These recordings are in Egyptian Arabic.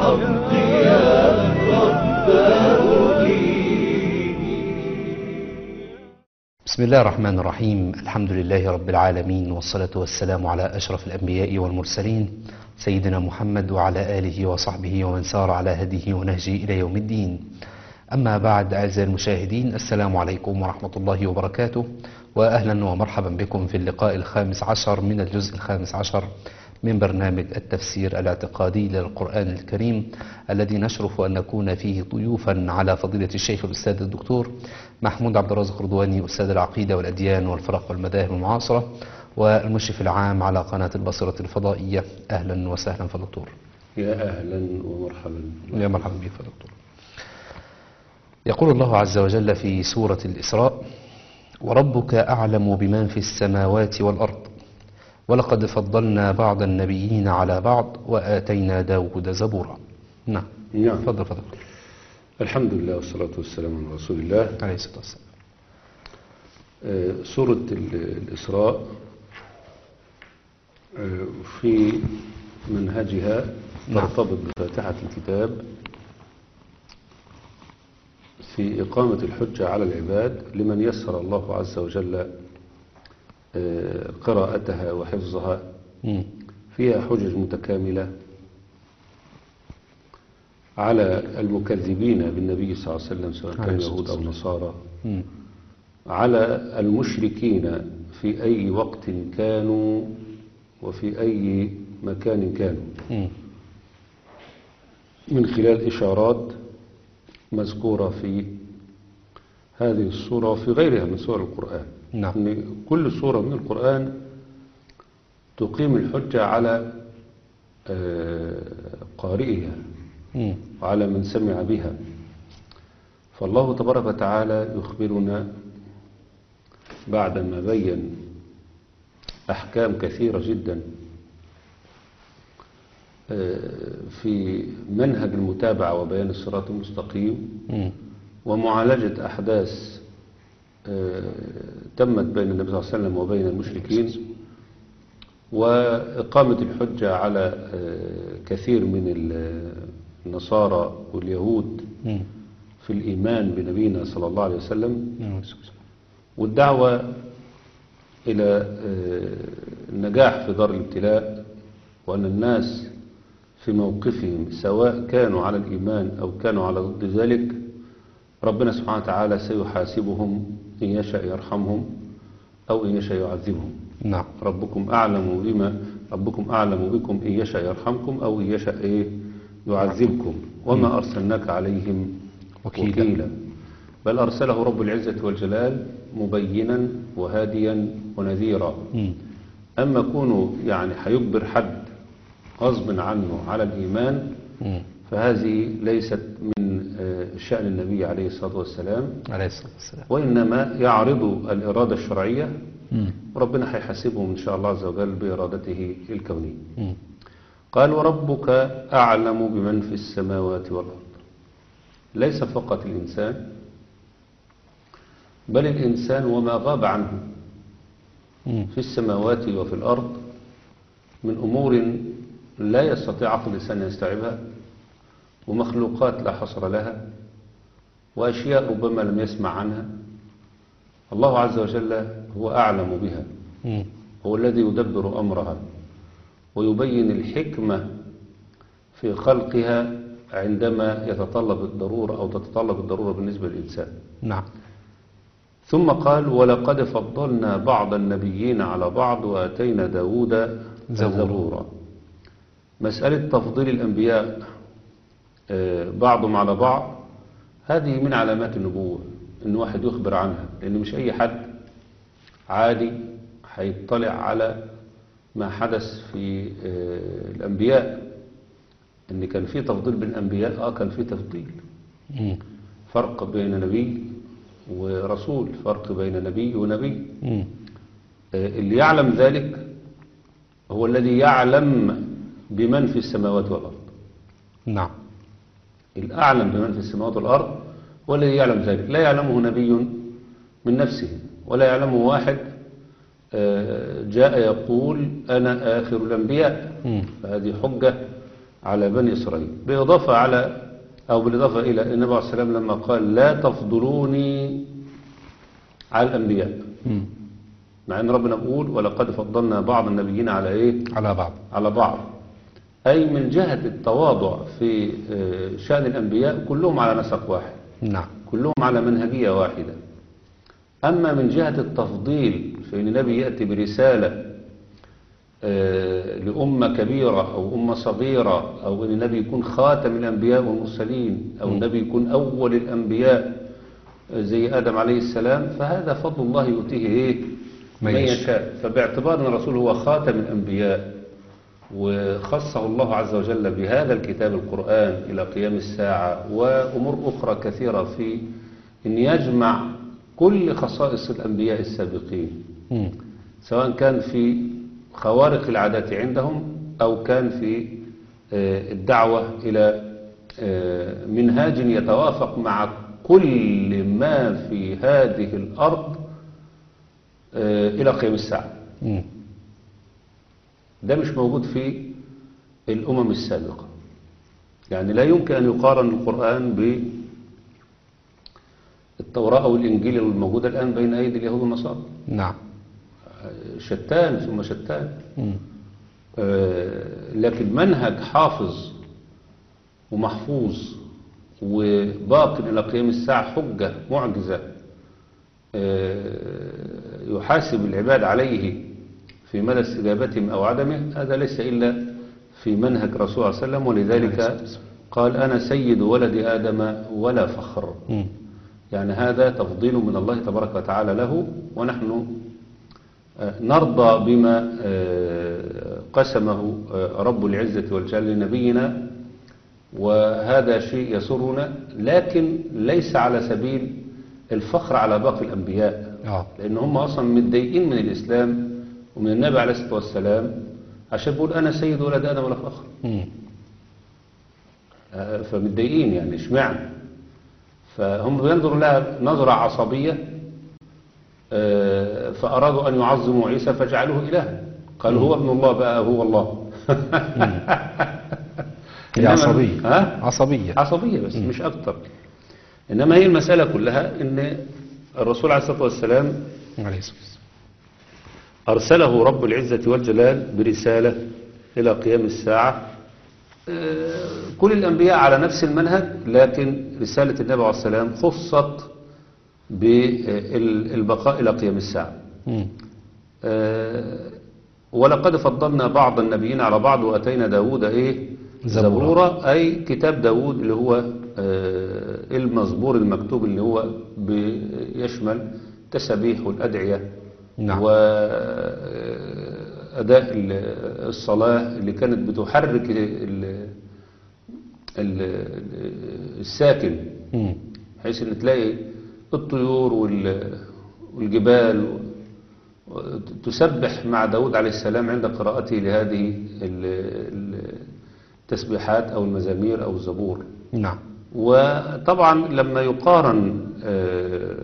بالحق يا رباه لي بسم الله الرحمن الرحيم الحمد لله رب العالمين والصلاة والسلام على أشرف الأنبياء والمرسلين سيدنا محمد وعلى آله وصحبه ومن سار على هديه ونهجه إلى يوم الدين أما بعد أعزائي المشاهدين السلام عليكم ورحمة الله وبركاته وأهلا ومرحبا بكم في اللقاء الخامس عشر من الجزء الخامس عشر من برنامج التفسير الاعتقادي للقرآن الكريم الذي نشرف أن نكون فيه ضيوفا على فضيلة الشيخ الأستاذ الدكتور محمود عبد الرازق رضواني أستاذ العقيدة والأديان والفرق والمذاهب المعاصرة والمشرف العام على قناة البصرة الفضائية أهلا وسهلا فدكتور يا أهلا ومرحبا يا مرحبا بك فدكتور يقول الله عز وجل في سورة الإسراء وربك أعلم بمن في السماوات والأرض ولقد فضلنا بعض النبيين على بعض وآتينا داود زبورا نعم نعم تفضل فضل الحمد لله والصلاة والسلام على رسول الله عليه الصلاة والسلام آه، سورة ال- الإسراء آه، في منهجها نعم. ترتبط بفاتحة الكتاب في إقامة الحجة على العباد لمن يسر الله عز وجل آه، قراءتها وحفظها مم. فيها حجج متكاملة على المكذبين بالنبي صلى الله عليه وسلم سواء عليه كانوا الصلاة يهود أو والسلام. نصارى مم. على المشركين في أي وقت كانوا وفي أي مكان كانوا مم. من خلال إشارات مذكورة في هذه السورة وفي غيرها من سور القرآن نعم إن كل سورة من القرآن تقيم الحجة على آه، قارئها مم. وعلى من سمع بها فالله تبارك وتعالى يخبرنا بعدما بين أحكام كثيرة جدا آه، في منهج المتابعة وبيان الصراط المستقيم مم. ومعالجة أحداث آه، تمت بين النبي صلى الله عليه وسلم وبين المشركين وإقامة الحجة على آه، كثير من ال- النصارى واليهود مم. في الإيمان بنبينا صلى الله عليه وسلم نعم. والدعوة إلى آه، النجاح في دار الابتلاء وأن الناس في موقفهم سواء كانوا على الإيمان أو كانوا على ضد ذلك ربنا سبحانه وتعالى سيحاسبهم إن يشاء يرحمهم أو إن يشاء يعذبهم نعم ربكم أعلم بما ربكم أعلم بكم إن يشاء يرحمكم أو إن يشاء إيه يعذبكم وما أرسلناك عليهم وكيلا. وكيلا بل أرسله رب العزة والجلال مبينا وهاديا ونذيرا مم. أما كونه يعني هيجبر حد غصب عنه على الإيمان مم. فهذه ليست من آه، شأن النبي عليه الصلاة والسلام عليه الصلاة والسلام وإنما يعرض الإرادة الشرعية مم. وربنا هيحاسبهم إن شاء الله عز وجل بإرادته الكونية مم. قال وربك أعلم بمن في السماوات والأرض ليس فقط الإنسان بل الإنسان وما غاب عنه مم. في السماوات وفي الأرض من أمور لا يستطيع عقل الإنسان أن يستوعبها ومخلوقات لا حصر لها وأشياء ربما لم يسمع عنها الله عز وجل هو أعلم بها مم. هو الذي يدبر أمرها ويبين الحكمة في خلقها عندما يتطلب الضرورة أو تتطلب الضرورة بالنسبة للإنسان نعم ثم قال ولقد فضلنا بعض النبيين على بعض وآتينا داود زبورا. زبورا مسألة تفضيل الأنبياء آه، بعضهم على بعض هذه من علامات النبوة إن واحد يخبر عنها لأن مش أي حد عادي هيطلع على ما حدث في آه، الأنبياء إن كان في تفضيل بين الأنبياء آه كان في تفضيل مم. فرق بين نبي ورسول فرق بين نبي ونبي مم. آه، اللي يعلم ذلك هو الذي يعلم بمن في السماوات والأرض نعم الأعلم بمن في السماوات والأرض هو الذي يعلم ذلك لا يعلمه نبي من نفسه ولا يعلمه واحد آه، جاء يقول أنا آخر الأنبياء مم. فهذه حجة على بني إسرائيل بالإضافة على أو بالإضافة إلى النبي عليه الصلاة والسلام لما قال لا تفضلوني على الأنبياء مم. مع أن ربنا بيقول ولقد فضلنا بعض النبيين على إيه على بعض على بعض أي من جهة التواضع في آه، شأن الأنبياء كلهم على نسق واحد نعم كلهم على منهجية واحدة أما من جهة التفضيل فإن النبي يأتي برسالة آه، لأمة كبيرة أو أمة صغيرة أو أن النبي يكون خاتم الأنبياء والمرسلين أو النبي يكون أول الأنبياء آه، زي آدم عليه السلام فهذا فضل الله يؤتيه إيه من من يشاء. يشاء فباعتبار أن الرسول هو خاتم الأنبياء وخصه الله عز وجل بهذا الكتاب القرآن إلى قيام الساعة وأمور أخرى كثيرة في أن يجمع كل خصائص الأنبياء السابقين مم. سواء كان في خوارق العادات عندهم أو كان في آه، الدعوة إلى آه، منهاج يتوافق مع كل ما في هذه الأرض آه، إلى قيام الساعة مم. ده مش موجود في الأمم السابقة يعني لا يمكن أن يقارن القرآن بالتوراة أو الإنجيل الموجودة الآن بين أيدي اليهود والنصارى نعم شتان ثم شتان مم. آه، لكن منهج حافظ ومحفوظ وباق إلى قيام الساعة حجة معجزة آه، يحاسب العباد عليه في مدى استجابتهم أو عدمه هذا ليس إلا في منهج رسول الله صلى الله عليه وسلم ولذلك قال أنا سيد ولد آدم ولا فخر مم. يعني هذا تفضيل من الله تبارك وتعالى له ونحن آه، نرضى بما آه، قسمه آه، رب العزة والجلال لنبينا وهذا شيء يسرنا لكن ليس على سبيل الفخر على باقي الأنبياء آه. لأن هم أصلا متضايقين من الإسلام ومن النبي عليه الصلاة والسلام عشان بيقول أنا سيد ولد آدم ولا فخر مم. آه، فمتضايقين يعني اشمعنى فهم بينظروا لها نظرة عصبية آه، فأرادوا أن يعظموا عيسى فجعلوه إلها قالوا هو ابن الله بقى هو الله هي إنما- عصبية ها؟ عصبية عصبية بس مش أكتر إنما هي المسألة كلها إن الرسول عليه الصلاة والسلام عليه الصلاة والسلام. أرسله رب العزة والجلال برسالة إلى قيام الساعة آه، كل الأنبياء على نفس المنهج لكن رسالة النبي عليه السلام خصت بالبقاء إلى قيام الساعة مم. آه، ولقد فضلنا بعض النبيين على بعض وأتينا داود إيه زبورا. زبورا أي كتاب داود اللي هو آه، المزبور المكتوب اللي هو بيشمل تسابيح والأدعية نعم. وأداء الصلاة اللي كانت بتحرك ال- ال- الساكن مم. بحيث ان تلاقي الطيور وال- والجبال و- تسبح مع داود عليه السلام عند قراءته لهذه ال- ال- التسبيحات أو المزامير أو الزبور نعم وطبعا لما يقارن آه،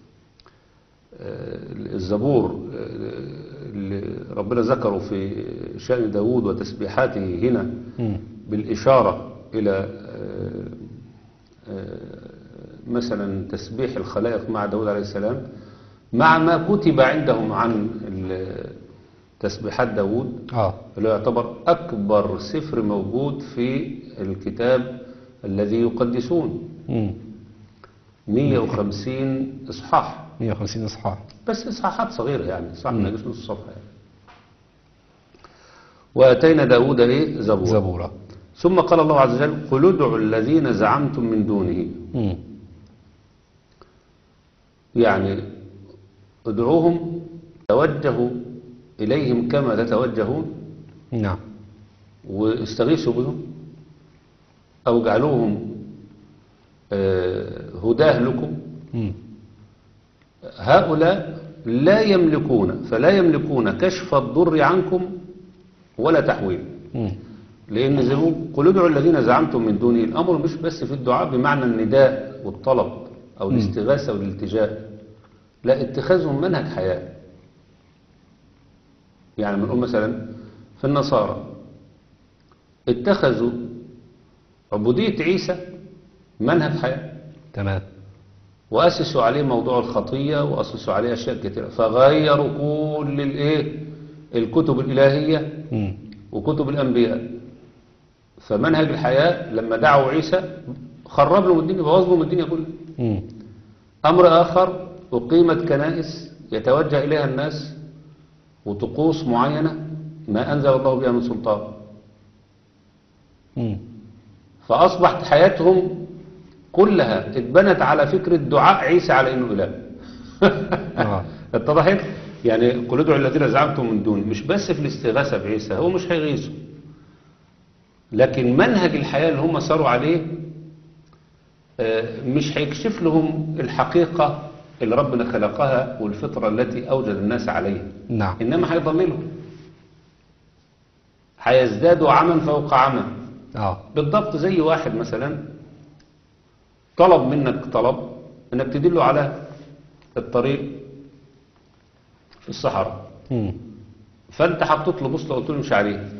آه، الزبور آه، اللي ربنا ذكره في شأن داود وتسبيحاته هنا مم. بالإشارة إلى آه، آه، مثلا تسبيح الخلائق مع داود عليه السلام مع ما كتب عندهم عن ال- تسبيحات داود آه اللي يعتبر أكبر سفر موجود في الكتاب الذي يقدسون مم. 150 إصحاح 150 إصحاح بس إصحاحات صغيرة يعني صح ما يجيش نص صفحة يعني. وأتينا داود إيه زبور زبورة ثم قال الله عز وجل قل ادعوا الذين زعمتم من دونه مم. يعني ادعوهم توجهوا إليهم كما تتوجهون نعم واستغيثوا بهم أو اجعلوهم آه، هداه لكم مم. هؤلاء لا يملكون فلا يملكون كشف الضر عنكم ولا تحويل مم. لأن زي ما بيقول، قل ادعوا الذين زعمتم من دونه الأمر مش بس في الدعاء بمعنى النداء والطلب أو الاستغاثة والالتجاء لا اتخاذهم منهج حياة يعني بنقول مثلا في النصارى اتخذوا عبودية عيسى منهج حياة تمام وأسسوا عليه موضوع الخطية وأسسوا عليه أشياء كثيرة فغيروا كل الإيه الكتب الإلهية مم. وكتب الأنبياء فمنهج الحياة لما دعوا عيسى خرب لهم الدنيا بوظ لهم الدنيا كلها مم. أمر آخر أقيمت كنائس يتوجه إليها الناس وطقوس معينة ما أنزل الله بها من سلطان مم. فأصبحت حياتهم كلها اتبنت على فكرة دعاء عيسى على إنه إله آه. اتضحت يعني قل ادعوا الذين زعمتم من دون مش بس في الاستغاثة بعيسى هو مش هيغيثوا لكن منهج الحياة اللي هم صاروا عليه آه، مش هيكشف لهم الحقيقة اللي ربنا خلقها والفطرة التي أوجد الناس عليها نعم إنما هيضللهم هيزدادوا عما فوق عما اه بالضبط زي واحد مثلا طلب منك طلب انك تدله على الطريق في الصحراء مم. فانت حطيت له بوصله قلت له مش عليه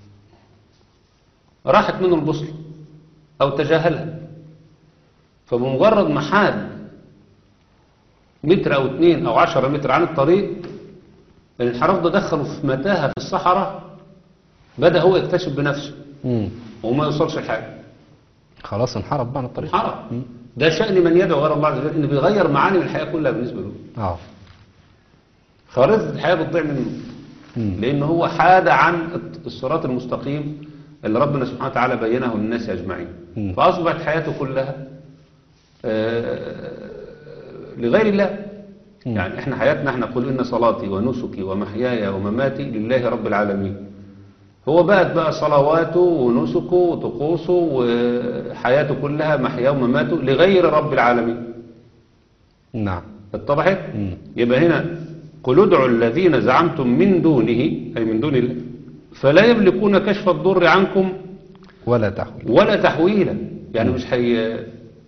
راحت منه البوصله او تجاهلها فبمجرد ما حاد متر او اتنين او عشرة متر عن الطريق الانحراف ده دخله في متاهه في الصحراء بدا هو يكتشف بنفسه مم. وما يوصلش لحاجه خلاص انحرف بقى عن الطريق انحرف ده شأن من يدعو غير الله عز وجل انه بيغير معاني الحياة كلها بالنسبة له اه خريطة الحياة بتضيع منه مم. لأن هو حاد عن الصراط المستقيم اللي ربنا سبحانه وتعالى بينه للناس أجمعين مم. فأصبحت حياته كلها آه، لغير الله مم. يعني احنا حياتنا احنا قل إن صلاتي ونسكي ومحياي ومماتي لله رب العالمين هو بقت بقى صلواته ونسكه وطقوسه وحياته كلها محياه ومماته لغير رب العالمين نعم اتضحت مم. يبقى هنا قل ادعوا الذين زعمتم من دونه أي من دون الله فلا يملكون كشف الضر عنكم ولا تحويل ولا تحويلا يعني مش هي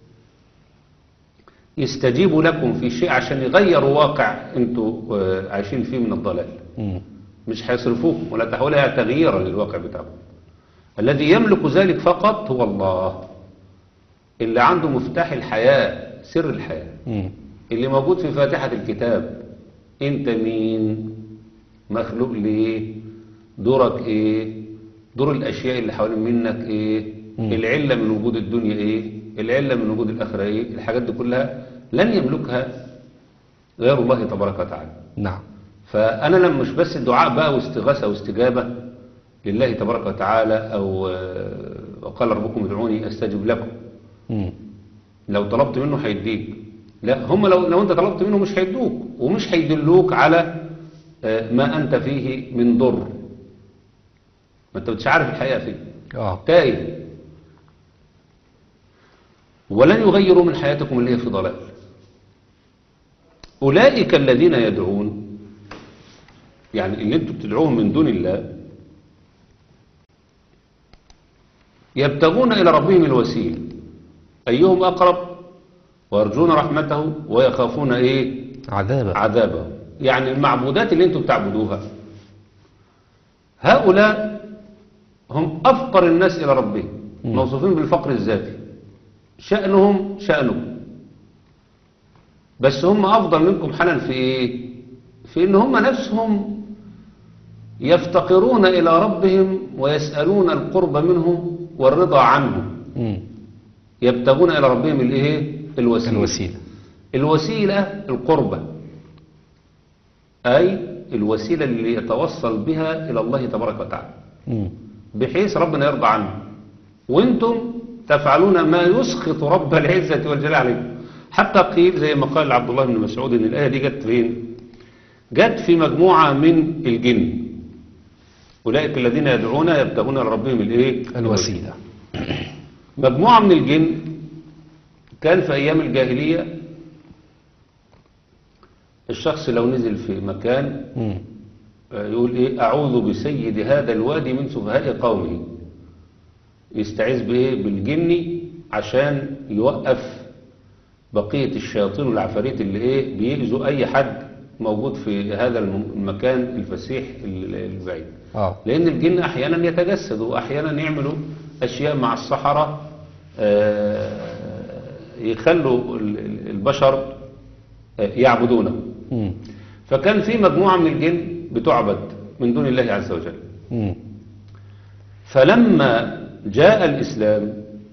يستجيبوا لكم في شيء عشان يغيروا واقع انتوا آه، عايشين فيه من الضلال مم. مش هيصرفوكم ولا تحويلا يعني تغييرا للواقع بتاعكم الذي يملك ذلك فقط هو الله اللي عنده مفتاح الحياة سر الحياة مم. اللي موجود في فاتحة الكتاب انت مين مخلوق ليه دورك ايه دور الاشياء اللي حوالين منك ايه مم. العلة من وجود الدنيا ايه العلة من وجود الاخرة ايه الحاجات دي كلها لن يملكها غير الله تبارك وتعالى نعم فانا لما مش بس دعاء بقى واستغاثة واستجابة لله تبارك وتعالى او آه، وقال ربكم ادعوني استجب لكم مم. لو طلبت منه هيديك لا هم لو لو انت طلبت منه مش هيدوك ومش هيدلوك على آه، ما انت فيه من ضر ما انت مش عارف الحقيقه فيه اه تائه ولن يغيروا من حياتكم اللي هي في ضلال اولئك الذين يدعون يعني اللي انتم بتدعوهم من دون الله يبتغون الى ربهم الوسيله ايهم اقرب ويرجون رحمته ويخافون ايه عذابا عذابه يعني المعبودات اللي انتم بتعبدوها هؤلاء هم أفقر الناس إلى ربهم مم. موصوفين بالفقر الذاتي شأنهم شأنكم بس هم أفضل منكم حالا في إيه؟ في إن هم نفسهم يفتقرون إلى ربهم ويسألون القرب منه والرضا عنه مم. يبتغون إلى ربهم الإيه؟ الوسيلة الوسيلة الوسيلة القربة أي الوسيلة اللي يتوصل بها إلى الله تبارك وتعالى مم. بحيث ربنا يرضى عنه وانتم تفعلون ما يسخط رب العزة والجلال عليكم حتى قيل زي ما قال عبد الله بن مسعود ان الآية دي جت فين جت في مجموعة من الجن أولئك الذين يدعون يبتغون إلى ربهم الايه الوسيلة مجموعة من الجن كان في أيام الجاهلية الشخص لو نزل في مكان مم. يقول ايه اعوذ بسيد هذا الوادي من سفهاء قومه يستعيذ بايه بالجن عشان يوقف بقية الشياطين والعفاريت اللي ايه بيأذوا اي حد موجود في هذا الم- المكان الفسيح ال- البعيد اه لأن الجن أحيانا يتجسدوا وأحيانا يعملوا أشياء مع السحرة آه، يخلوا ال- ال- البشر آه، يعبدونه مم. فكان في مجموعة من الجن بتعبد من دون الله عز وجل مم. فلما جاء الإسلام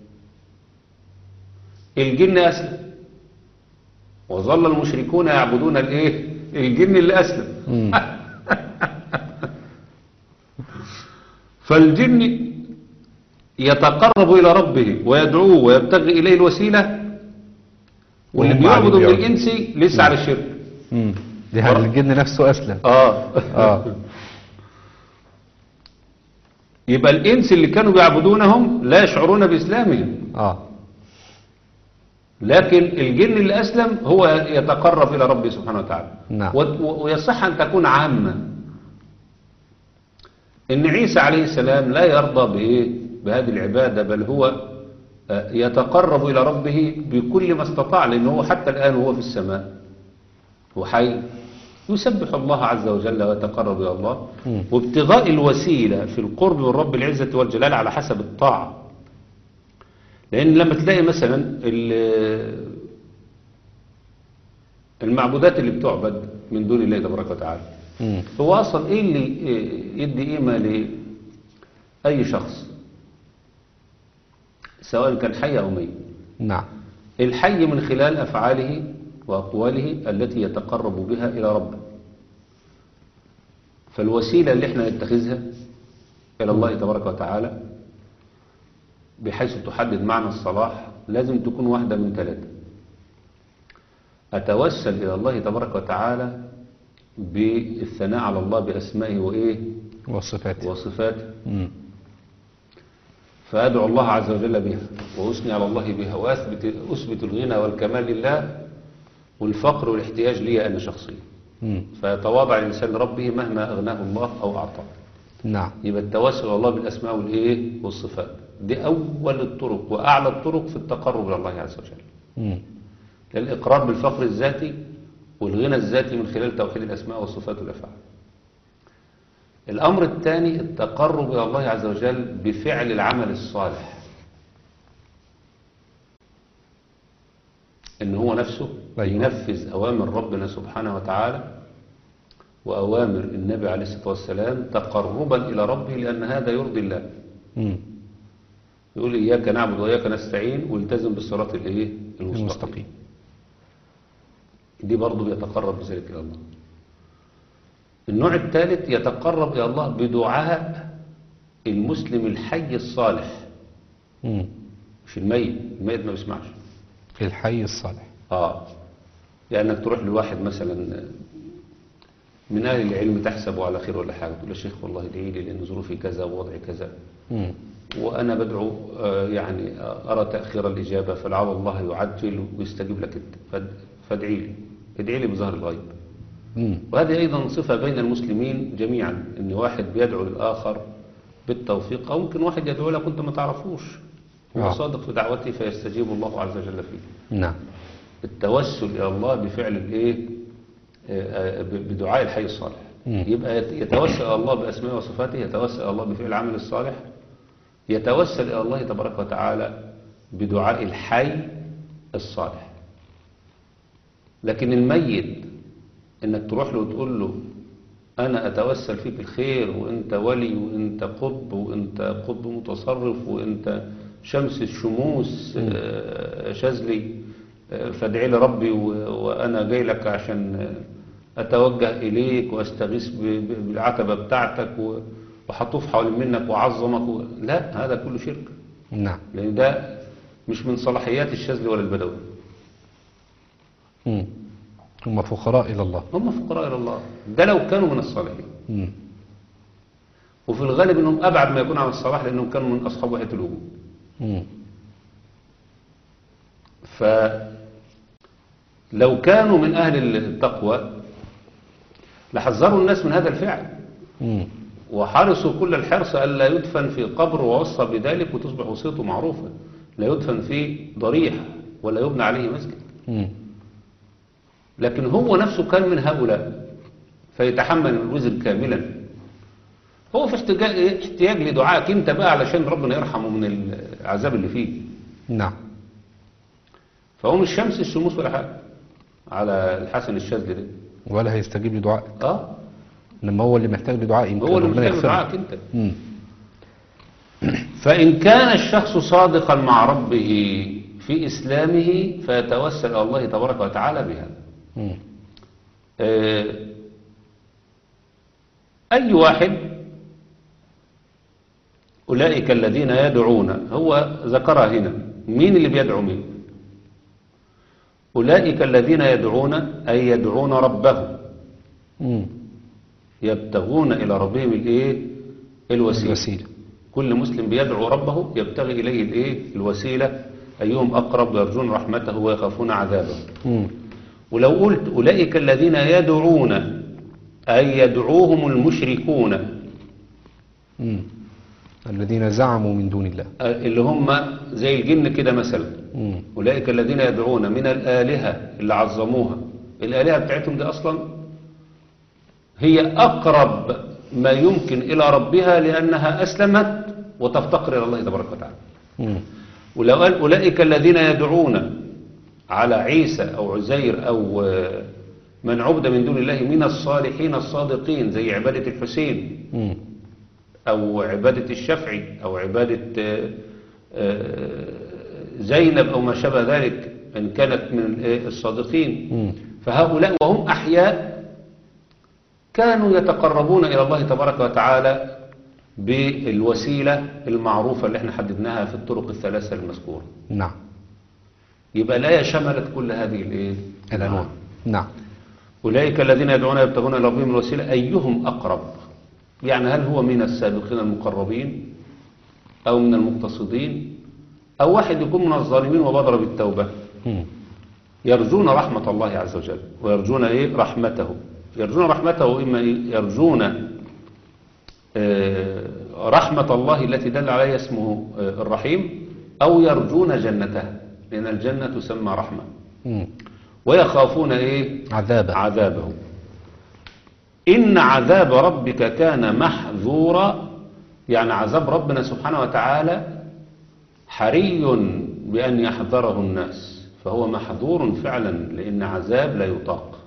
الجن أسلم وظل المشركون يعبدون الايه الجن اللي أسلم مم. فالجن يتقرب إلى ربه ويدعوه ويبتغي إليه الوسيلة واللي وهم بيعبدوا من قاعدين الإنس لسه على الشرك مم. دي هل الجن نفسه أسلم آه اه يبقى الإنس اللي كانوا بيعبدونهم لا يشعرون بإسلامهم اه لكن الجن اللي أسلم هو يتقرب إلى ربه سبحانه وتعالى نعم. و- و- ويصح أن تكون عامة إن عيسى عليه السلام لا يرضى بإيه بهذه العبادة بل هو آه، يتقرب إلى ربه بكل ما استطاع لأنه هو حتى الآن هو في السماء هو حي يسبح الله عز وجل ويتقرب إلى الله مم. وابتغاء الوسيلة في القرب من رب العزة والجلال على حسب الطاعة لأن لما تلاقي مثلا ال- المعبودات اللي بتعبد من دون الله تبارك وتعالى مم. هو أصلا إيه اللي يدي قيمة لأي شخص سواء كان حي أو ميت نعم الحي من خلال أفعاله وأقواله التي يتقرب بها إلى ربه فالوسيلة اللي احنا نتخذها إلى الله تبارك وتعالى بحيث تحدد معنى الصلاح لازم تكون واحدة من ثلاثة أتوسل إلى الله تبارك وتعالى بالثناء على الله بأسمائه وإيه وصفاته وصفاته مم. فأدعو الله عز وجل بها وأثني على الله بها وأثبت أثبت الغنى والكمال لله والفقر والاحتياج لي أنا شخصيا مم. فيتواضع الإنسان لربه مهما أغناه الله أو أعطاه نعم يبقى التوسل إلى الله بالأسماء والإيه والصفات دي أول الطرق وأعلى الطرق في التقرب إلى الله عز وجل مم. الإقرار بالفقر الذاتي والغنى الذاتي من خلال توحيد الأسماء والصفات والأفعال الأمر الثاني التقرب إلى الله عز وجل بفعل العمل الصالح إن هو نفسه أيوة. ينفذ أوامر ربنا سبحانه وتعالى وأوامر النبي عليه الصلاة والسلام تقربا إلى ربه لأن هذا يرضي الله مم. يقول إياك نعبد وإياك نستعين والتزم بالصراط الإيه المستقيم المستقيم دي برضه بيتقرب بذلك إلى الله النوع الثالث يتقرب إلى الله بدعاء المسلم الحي الصالح مم. مش الميت الميت ما بيسمعش الحي الصالح اه لأنك تروح لواحد مثلا من أهل العلم تحسبه على خير ولا حاجة تقول له يا شيخ والله ادعي لي لأن ظروفي كذا ووضعي كذا مم. وأنا بدعو آه، يعني آه، أرى تأخير الإجابة فلعل الله يعجل ويستجيب لك أنت فاد- فادعي لي ادعي لي بظهر الغيب مم. وهذه أيضا صفة بين المسلمين جميعا إن واحد بيدعو للآخر بالتوفيق أو ممكن واحد يدعو لك وأنت ما تعرفوش هو آه. صادق في دعوته فيستجيب الله عز وجل فيه نعم التوسل إلى الله بفعل الإيه آه، آه، ب- بدعاء الحي الصالح مم. يبقى يت- يتوسل إلى الله بأسماء وصفاته يتوسل إلى الله بفعل العمل الصالح يتوسل إلى الله تبارك وتعالى بدعاء الحي الصالح لكن الميت انك تروح له وتقول له انا اتوسل فيك الخير وانت ولي وانت قطب وانت قطب متصرف وانت شمس الشموس آه، شاذلي آه، فادعي لي ربي و- وانا جاي لك عشان آه، اتوجه اليك واستغيث ب- ب- بالعتبه بتاعتك و- وهطوف حوالين منك واعظمك و... لا هذا كله شرك نعم لان ده مش من صلاحيات الشاذلي ولا البدوي مم. هم فقراء إلى الله هم فقراء الى الله ده لو كانوا من الصالحين مم. وفي الغالب انهم ابعد ما يكون عن الصلاح لانهم كانوا من اصحاب وحده الوجود مم. فلو كانوا من اهل التقوى لحذروا الناس من هذا الفعل مم. وحرصوا كل الحرص الا يدفن في قبر ووصى بذلك وتصبح وصيته معروفه لا يدفن في ضريح ولا يبنى عليه مسجد مم. لكن هو نفسه كان من هؤلاء فيتحمل الوزر كاملا هو في احتجاج احتياج لدعائك انت بقى علشان ربنا يرحمه من العذاب اللي فيه نعم فهو مش شمس الشموس ولا حاجه على الحسن الشاذلي ده ولا هيستجيب لدعائك اه انما هو اللي محتاج لدعاء يمكن هو اللي ربنا محتاج يغفر له. دعائك انت مم. فإن كان الشخص صادقا مع ربه في إسلامه فيتوسل إلى الله تبارك وتعالى بها مم. آه، أي واحد أولئك الذين يدعون هو ذكرها هنا مين اللي بيدعو مين أولئك الذين يدعون أي يدعون ربهم مم. يبتغون إلى ربهم الإيه الوسيلة الوسيلة كل مسلم بيدعو ربه يبتغي إليه الإيه الوسيلة أيهم أقرب يرجون رحمته ويخافون عذابه مم. ولو قلت أولئك الذين يدعون أي يدعوهم المشركون مم. الذين زعموا من دون الله اللي هم زي الجن كده مثلا مم. أولئك الذين يدعون من الآلهة اللي عظموها الآلهة بتاعتهم دي أصلا هي أقرب ما يمكن إلى ربها لأنها أسلمت وتفتقر إلى الله تبارك وتعالى مم. ولو قال أولئك الذين يدعون على عيسى أو عزير أو آه، من عبد من دون الله من الصالحين الصادقين زي عبادة الحسين مم. أو عبادة الشافعي أو عبادة آه، آه، زينب أو ما شابه ذلك إن كانت من آه، الصادقين مم. فهؤلاء وهم أحياء كانوا يتقربون إلى الله تبارك وتعالى بالوسيلة المعروفة اللي احنا حددناها في الطرق الثلاثة المذكورة نعم يبقى الآية شملت كل هذه الإيه؟ الأنواع نعم أولئك الذين يدعون يبتغون إلى ربهم الوسيلة أيهم أقرب يعني هل هو من السابقين المقربين أو من المقتصدين أو واحد يكون من الظالمين وبادر بالتوبة مم. يرجون رحمة الله عز وجل ويرجون إيه رحمته يرجون رحمته إما إيه؟ يرجون آه، رحمة الله التي دل عليها اسمه آه، الرحيم أو يرجون جنته لأن الجنة تسمى رحمة مم. ويخافون إيه عذابا عذابه إن عذاب ربك كان محذورا يعني عذاب ربنا سبحانه وتعالى حري بأن يحذره الناس فهو محذور فعلا لأن عذاب لا يطاق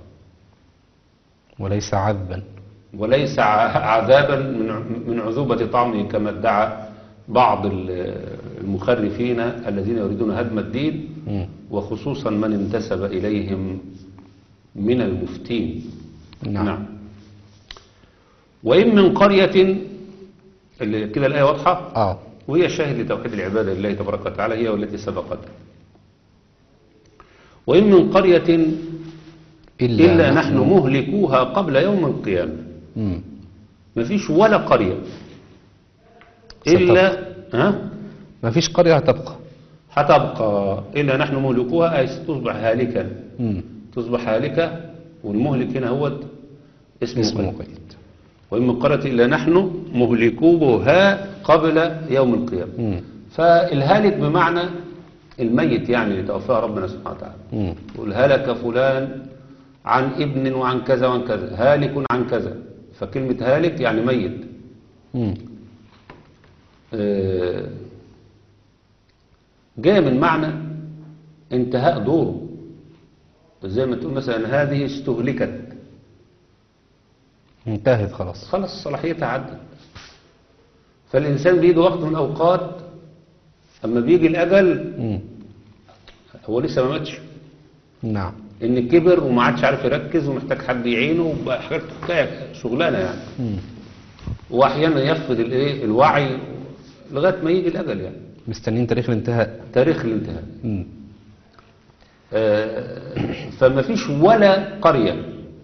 وليس عذبا وليس ع- عذابا من ع- من عذوبة طعمه كما ادعى بعض ال- المخرفين الذين يريدون هدم الدين مم. وخصوصا من انتسب إليهم من المفتين نعم. وإن من قرية اللي كده الآية واضحة آه وهي شاهد لتوحيد العبادة لله تبارك وتعالى هي والتي سبقت وإن من قرية إلا, إلا نحن مهلكوها قبل يوم القيامة مم. مفيش ولا قرية إلا ها ما فيش قرية هتبقى هتبقى إلا نحن مهلكوها أي تصبح هالكا مم. تصبح هالكة والمهلك هنا هو اسمه, اسمه قيد. قيد وإن من قرية إلا نحن مهلكوها قبل يوم القيامة مم. فالهالك بمعنى الميت يعني اللي توفاه ربنا سبحانه وتعالى مم. يقول هلك فلان عن ابن وعن كذا وعن كذا هالك عن كذا فكلمة هالك يعني ميت مم. آه، جاية من معنى انتهاء دوره زي ما تقول مثلا هذه استهلكت انتهت خلاص خلاص صلاحيتها عدت فالإنسان بيجي وقت من الأوقات أما بيجي الأجل مم. هو لسه ما ماتش نعم إن كبر وما عادش عارف يركز ومحتاج حد يعينه وبقى حاجات حكاية شغلانة يعني مم. وأحيانا يفقد الإيه الوعي لغاية ما يجي الأجل يعني مستنيين تاريخ الانتهاء تاريخ الانتهاء مم. آه، فما فيش ولا قرية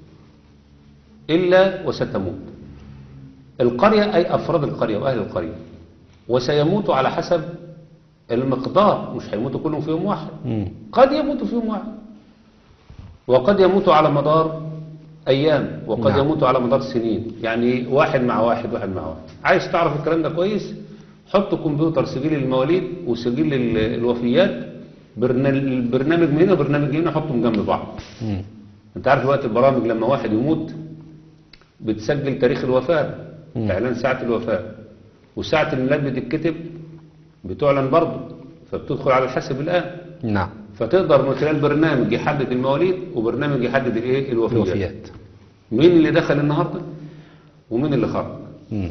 إلا وستموت القرية أي أفراد القرية وأهل القرية وسيموتوا على حسب المقدار مش هيموتوا كلهم في يوم واحد مم. قد يموتوا في يوم واحد وقد يموتوا على مدار أيام وقد نعم. يموتوا على مدار سنين يعني واحد مع واحد واحد مع واحد عايز تعرف الكلام ده كويس حط كمبيوتر سجل المواليد وسجل ال- الوفيات برن- البرنامج من هنا وبرنامج من هنا حطهم جنب بعض مم. انت عارف دلوقتي البرامج لما واحد يموت بتسجل تاريخ الوفاة مم. إعلان ساعة الوفاة وساعة الميلاد بتتكتب بتعلن برضه فبتدخل على الحاسب الآن نعم فتقدر من خلال برنامج يحدد المواليد وبرنامج يحدد الايه الوفيات الوفيات مين اللي دخل النهارده ومين اللي خرج مم.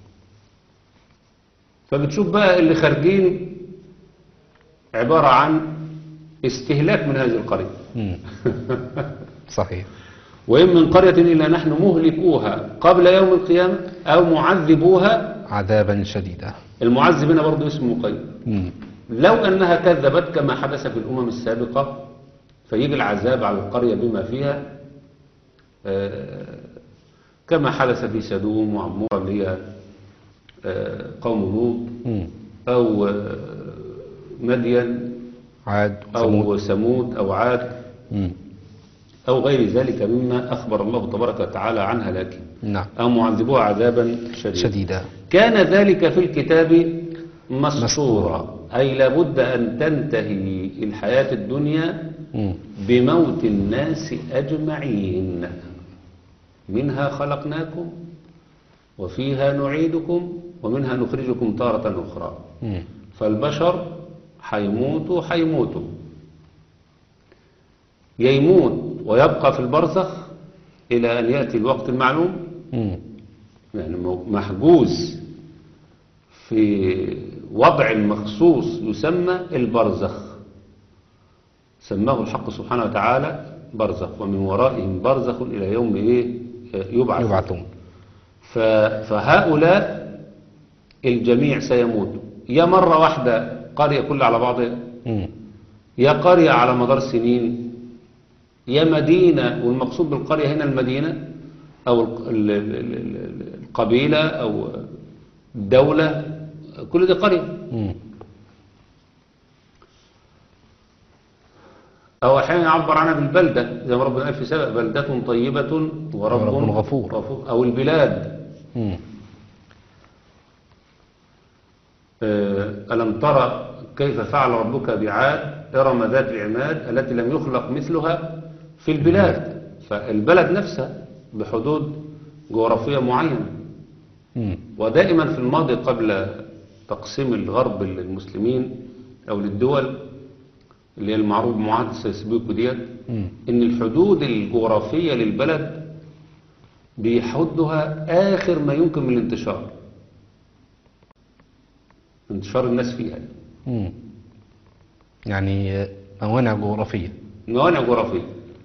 فبتشوف بقى اللي خارجين عبارة عن استهلاك من هذه القرية مم. صحيح وإن من قرية إلا نحن مهلكوها قبل يوم القيامة أو معذبوها عذابا شديدا المعذب هنا برضه اسمه مقيد مم. لو أنها كذبت كما حدث في الأمم السابقة فيجي العذاب على القرية بما فيها آه، كما حدث في سدوم وعمورة اللي هي آه، قوم لوط مم. أو آه، مدين عاد أو ثمود ثمود أو عاد مم. أو غير ذلك مما أخبر الله تبارك وتعالى عنها لكن نعم أو معذبوها عذابا شديدا شديدا كان ذلك في الكتاب مسطورا أي لابد أن تنتهي الحياة الدنيا مم. بموت الناس أجمعين منها خلقناكم وفيها نعيدكم ومنها نخرجكم تارة أخرى مم. فالبشر حيموتوا حيموتوا يموت ويبقى في البرزخ إلى أن يأتي الوقت المعلوم مم. يعني مو- محجوز في وضع مخصوص يسمى البرزخ سماه الحق سبحانه وتعالى برزخ ومن ورائهم برزخ إلى يوم إيه يبعث يبعثون ف- فهؤلاء الجميع سيموت يا مرة واحدة قرية كلها على بعضها مم. يا قرية على مدار سنين يا مدينة والمقصود بالقرية هنا المدينة أو ال- ال- ال- ال- القبيلة أو الدولة كل دي قرية مم. أو أحيانا يعبر عنها بالبلدة زي ما ربنا قال في سبق بلدة طيبة ورب, ورب غفور. أو البلاد مم. آه، ألم ترى كيف فعل ربك بعاد إرم ذات العماد التي لم يخلق مثلها في البلاد فالبلد نفسها بحدود جغرافية معينة مم. ودائما في الماضي قبل تقسيم الغرب للمسلمين أو للدول اللي هي المعروف بمعاهدة سيسبيكو ديت مم. إن الحدود الجغرافية للبلد بيحدها آخر ما يمكن من الانتشار انتشار الناس فيها مم. يعني موانع جغرافية موانع جغرافية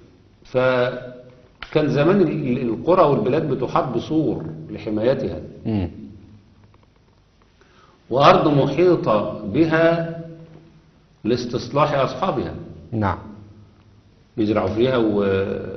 فكان زمان ال- القرى والبلاد بتحاط بسور لحمايتها مم. وأرض محيطة بها لاستصلاح أصحابها نعم بيزرعوا فيها و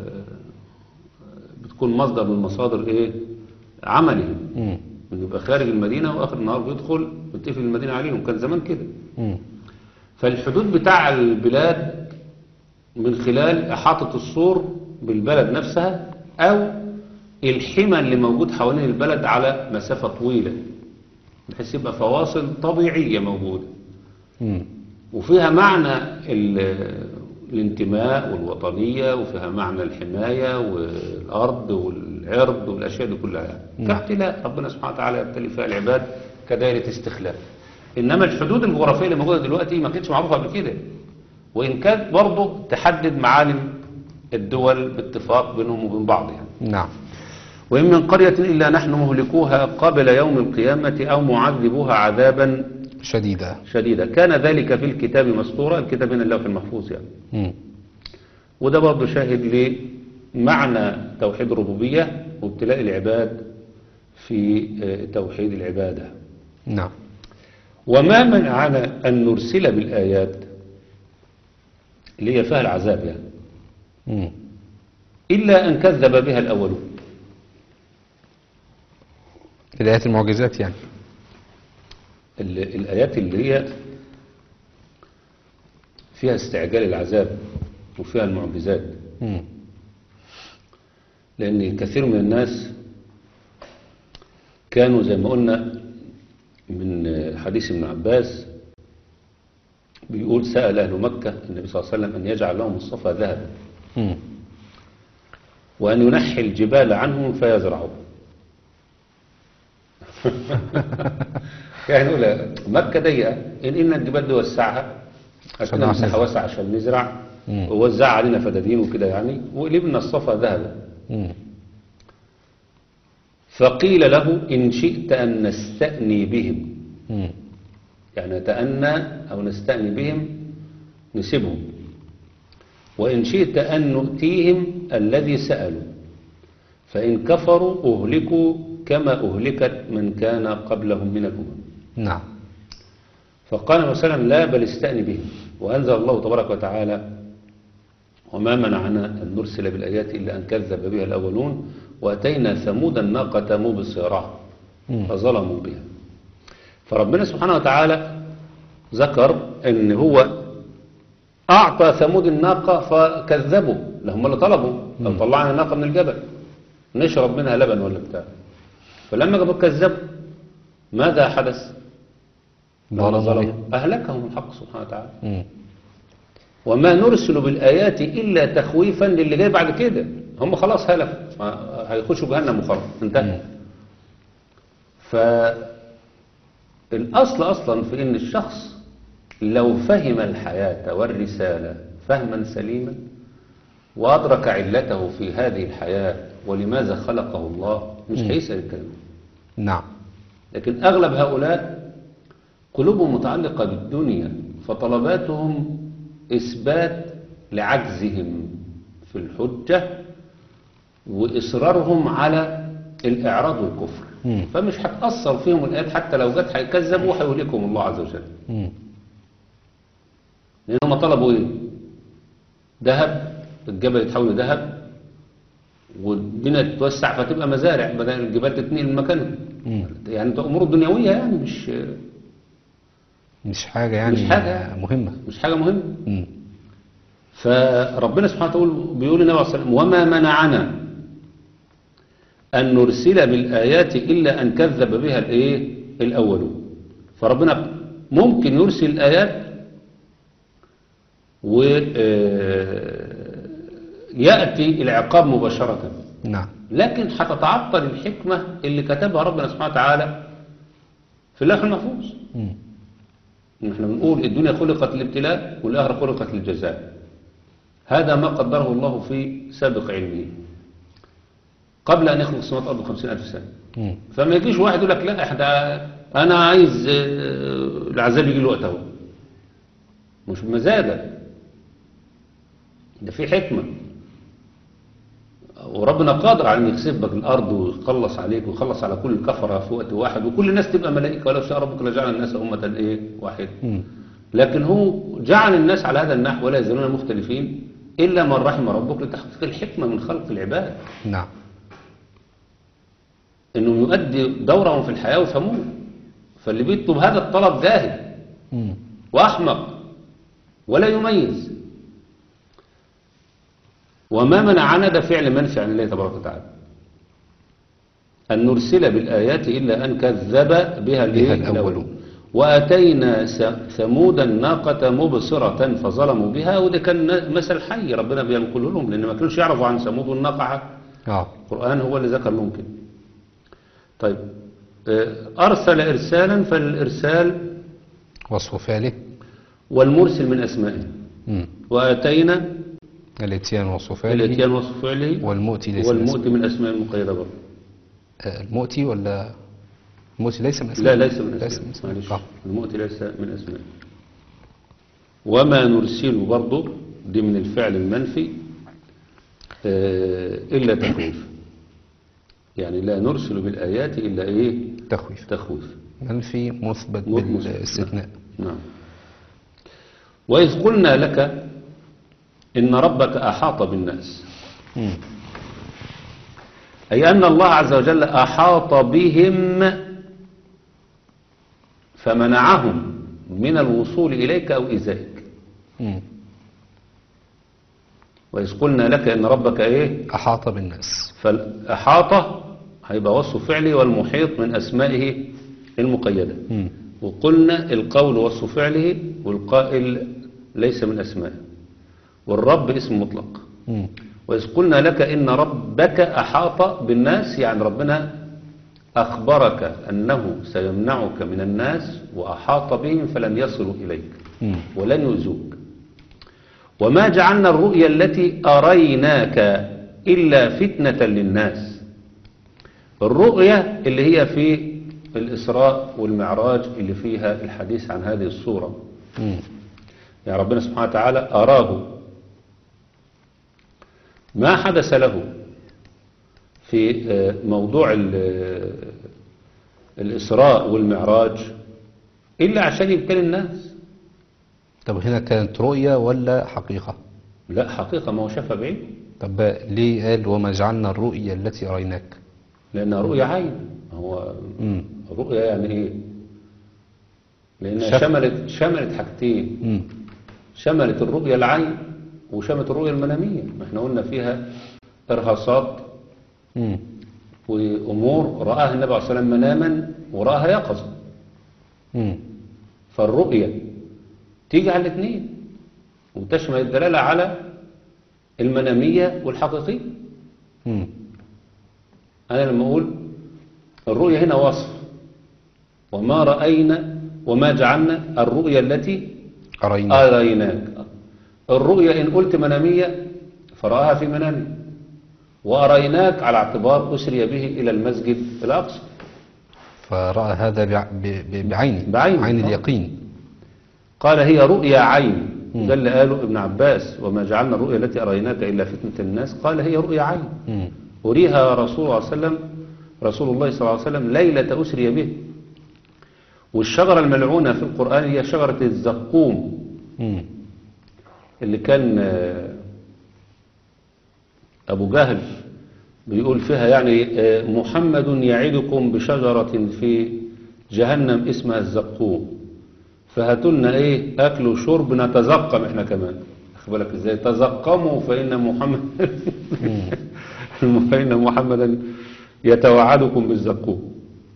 بتكون مصدر من مصادر ايه عملهم مم. انه يبقى خارج المدينة واخر النهار بيدخل بتقفل المدينة عليهم كان زمان كده مم. فالحدود بتاع البلاد من خلال إحاطة السور بالبلد نفسها أو الحمى اللي موجود حوالين البلد على مسافة طويلة بحيث يبقى فواصل طبيعية موجودة مم. وفيها معنى ال- الانتماء والوطنية وفيها معنى الحماية والأرض والعرض والأشياء دي كلها يعني. كاحتلاء ربنا سبحانه وتعالى يبتلي فيها العباد كدائرة استخلاف إنما الحدود الجغرافية اللي موجودة دلوقتي ما كانتش معروفة قبل كده وإن كانت برضه تحدد معالم الدول باتفاق بينهم وبين بعض يعني نعم وإن من قرية إلا نحن مهلكوها قبل يوم القيامة أو معذبوها عذابا شديدة شديدا كان ذلك في الكتاب مسطورا الكتاب من اللوح المحفوظ يعني مم. وده برضه شاهد لمعنى توحيد الربوبية وابتلاء العباد في آه، توحيد العبادة نعم وما منعنا أن نرسل بالآيات اللي هي فيها العذاب يعني مم. إلا أن كذب بها الأولون الآيات المعجزات يعني ال- الآيات اللي هي فيها استعجال العذاب وفيها المعجزات مم. لأن كثير من الناس كانوا زي ما قلنا من حديث ابن عباس بيقول سأل أهل مكة النبي صلى الله عليه وسلم أن يجعل لهم الصفا ذهبا مم. وأن ينحي الجبال عنهم فيزرعوا يعني يقول مكة ضيقة إن إن الجبال دي وسعها عشان عشان نعرف مساحة نزرع. واسعة عشان نزرع مم. ووزع علينا فدادين وكده يعني وقلبنا الصفا ذهبا مم. فقيل له إن شئت أن نستأني بهم مم. يعني نتأنى أو نستأني بهم نسيبهم وإن شئت أن نؤتيهم الذي سألوا فإن كفروا أهلكوا كما أهلكت من كان قبلهم من الأمم نعم فقال النبي صلى الله عليه وسلم لا بل استأني بهم وأنزل الله تبارك وتعالى وما منعنا أن نرسل بالآيات إلا أن كذب بها الأولون وأتينا ثمود الناقة مبصرة مم. فظلموا بها فربنا سبحانه وتعالى ذكر أن هو أعطى ثمود الناقة فكذبوا لهم اللي طلبوا لو طلعنا الناقة من الجبل نشرب منها لبن ولا بتاع فلما جابوا كذبوا ماذا حدث؟ لما ظلموا ظلموا أهلكهم الحق سبحانه وتعالى مم. وما نرسل بالآيات إلا تخويفا للي جاي بعد كده هم خلاص هلكوا ما- هيخشوا جهنم وخلاص انتهى فالأصل أصلا في إن الشخص لو فهم الحياة والرسالة فهما سليما وأدرك علته في هذه الحياة ولماذا خلقه الله مش هيسأل الكلام ده. نعم لكن أغلب هؤلاء قلوبهم متعلقة بالدنيا فطلباتهم إثبات لعجزهم في الحجة وإصرارهم على الإعراض والكفر مم. فمش هتأثر فيهم الآيات حتى لو جت هيكذبوا هيهلكهم الله عز وجل مم. لأن هم طلبوا إيه؟ ذهب الجبل يتحول لذهب والدنيا تتوسع فتبقى مزارع بدل الجبال تتنقل من مكانها مم. يعني ده أمور دنيوية يعني مش مش حاجة يعني مش حاجة. مهمة مش حاجة مهمة مم. فربنا سبحانه وتعالى بيقول للنبي عليه الصلاة والسلام وما منعنا أن نرسل بالآيات إلا أن كذب بها الإيه الأولون فربنا ممكن يرسل الآيات ويأتي العقاب مباشرة نعم لكن هتتعطل الحكمة اللي كتبها ربنا سبحانه وتعالى في اللوح المحفوظ مم. نحن بنقول الدنيا خلقت للابتلاء والآخرة خلقت للجزاء هذا ما قدره الله في سابق علمه قبل أن يخلق السماوات والأرض بخمسين ألف سنة مم. فما يجيش واحد يقول لك لا احنا أنا عايز آه، العذاب يجي له وقت اهو مش بمزاجك ده في حكمة وربنا قادر على ان يخسف بك الارض ويخلص عليك ويخلص على كل الكفره في وقت واحد وكل الناس تبقى ملائكه ولو شاء ربك لجعل الناس امه ايه واحده مم. لكن هو جعل الناس على هذا النحو ولا يزالون مختلفين الا من رحم ربك لتحقيق الحكمه من خلق العباد نعم انهم يؤدي دورهم في الحياه ويفهموه فاللي بيطلب هذا الطلب جاهل مم. وأحمق ولا يميز وما منعنا ده فعل منفي عن الله تبارك وتعالى أن نرسل بالآيات إلا أن كذب بها الإيه؟ الأولون. وأتينا س- ثمود الناقة مبصرة فظلموا بها وده كان مثل حي ربنا بينقله لهم لأن ما كانوش يعرفوا عن ثمود والناقة اه القرآن هو اللي ذكر لهم كده طيب آه، أرسل إرسالا فالإرسال وصف فعله والمرسل من أسمائه مم. وآتينا الاتيان وصف فعله الاتيان وصف فعله والمؤتي ليس من والمؤتي من أسماء المقيدة برضه آه، المؤتي ولا المؤتي ليس من لا اسماء ليس من ليس أسماء من اسماء معلش آه. المؤتي ليس من أسماء وما نرسل برضه دي من الفعل المنفي آه، إلا تخويف يعني لا نرسل بالآيات إلا إيه تخويف تخويف منفي مثبت مثبت. بالاستثناء نعم وإذ قلنا لك إن ربك أحاط بالناس مم. أي أن الله عز وجل أحاط بهم فمنعهم من الوصول إليك أو إزائك مم. وإذ قلنا لك إن ربك إيه أحاط بالناس فالأحاطة هيبقى وصف فعلي والمحيط من أسمائه المقيدة مم. وقلنا القول وصف فعله والقائل ليس من أسمائه والرب اسم مطلق مم. وإذ قلنا لك إن ربك أحاط بالناس يعني ربنا أخبرك أنه سيمنعك من الناس وأحاط بهم فلن يصلوا إليك مم. ولن يؤذوك وما جعلنا الرؤيا التي أريناك إلا فتنة للناس الرؤيا اللي هي في الإسراء والمعراج اللي فيها الحديث عن هذه الصورة مم. يعني ربنا سبحانه وتعالى أراه ما حدث له في آه، موضوع ال- الإسراء والمعراج إلا عشان يبتلي الناس طب هنا كانت رؤية ولا حقيقة لا حقيقة ما هو شافها بعيد طب ليه قال وما جعلنا الرؤية التي أريناك لأنها رؤية عين هو مم. رؤية يعني إيه لأنها شاف- شملت شملت حاجتين مم. شملت الرؤية العين وشملت الرؤية المنامية ما احنا قلنا فيها إرهاصات مم. وأمور رآها النبي عليه الصلاة والسلام مناما ورآها يقظة مم. فالرؤية تيجي على الاثنين وتشمل الدلالة على المنامية والحقيقية مم. أنا لما أقول الرؤية هنا وصف وما رأينا وما جعلنا الرؤية التي أريناك أريناك الرؤية إن قلت منامية فرآها في منامي وأريناك على اعتبار أسري به إلى المسجد الأقصى فرأى هذا بع- ب- ب- بعينه بعينه. عين آه. اليقين قال هي رؤيا عين مم. ده اللي قاله ابن عباس وما جعلنا الرؤيا التي أريناك إلا فتنة الناس قال هي رؤيا عين مم. أريها رسول الله صلى الله عليه وسلم رسول الله صلى الله عليه وسلم ليلة أسري به والشجرة الملعونة في القرآن هي شجرة الزقوم مم. اللي كان آه، أبو جهل بيقول فيها يعني آه، محمد يعدكم بشجرة في جهنم اسمها الزقوم فهاتوا لنا ايه اكل وشرب نتزقم احنا كمان اخد بالك ازاي تزقموا فان محمد فان محمدا يتوعدكم بالزقوم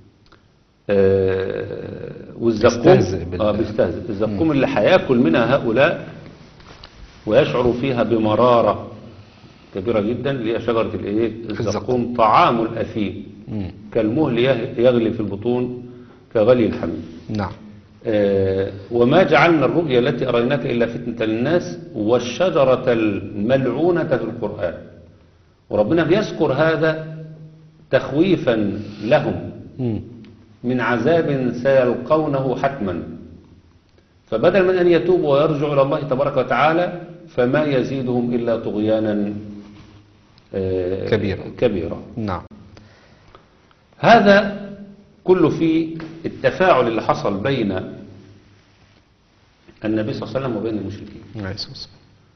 آه، والزقوم بيستهزئ بال- اه بيستهزئ الزقوم اللي هياكل منها هؤلاء ويشعر فيها بمرارة كبيرة جدا اللي هي شجرة الايه الزقوم طعام الأثيم مم. كالمهل يه- يغلي في البطون كغلي الحميم نعم آه، وما جعلنا الرؤيا التي أريناك إلا فتنة للناس والشجرة الملعونة في القرآن وربنا بيذكر هذا تخويفا لهم مم. من عذاب سيلقونه حتما فبدل من أن يتوبوا ويرجعوا إلى الله تبارك وتعالى فما يزيدهم إلا طغيانا آه، كبيرا. كبيرا نعم هذا كله في التفاعل اللي حصل بين النبي صلى الله عليه وسلم وبين المشركين عليه الصلاة والسلام.